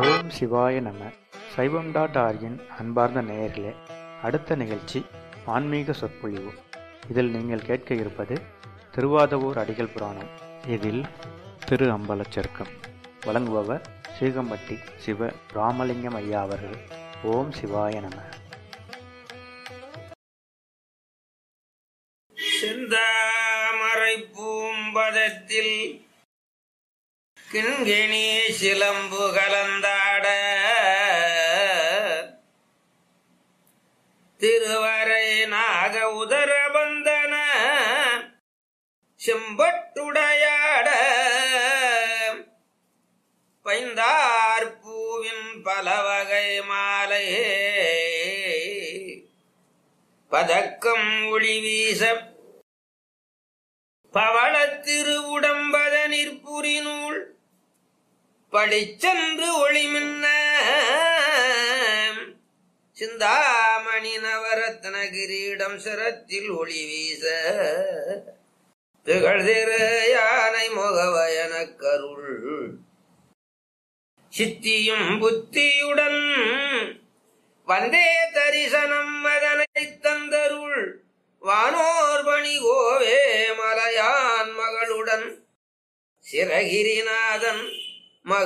ஓம் சிவாய நம சைவம் டாட் ஆர்கின் அன்பார்ந்த நேயர்களே அடுத்த நிகழ்ச்சி ஆன்மீக சொற்பொழிவு இதில் நீங்கள் கேட்க இருப்பது திருவாதவூர் அடிகள் புராணம் இதில் திரு அம்பலச்சருக்கம் வழங்குபவர் சீகம்பட்டி சிவ ராமலிங்கம் ஐயா அவர்கள் ஓம் சிவாய நம செந்தாமரை பூம்பதத்தில் கிண்கிணி சிலம்பு கலந்தாட திருவரை நாக உதரபந்தன செம்பட்டுடையாட பைந்தார் பூவின் பலவகை மாலையே பதக்கம் ஒளி வீச பவளத்திரு உடம்பத நிற்புரிநூல் பழிச்சென்று ஒளிமின்ன சிந்தாமணி நவரத்ன கிரீடம் சிரத்தில் ஒளி வீச திகழ்திரு யானை முகவயன கருள் சித்தியும் புத்தியுடன் வந்தே தரிசனம் அதனை தந்தருள் வானோர் பணி கோவே மலையான் மகளுடன் சிறகிரிநாதன்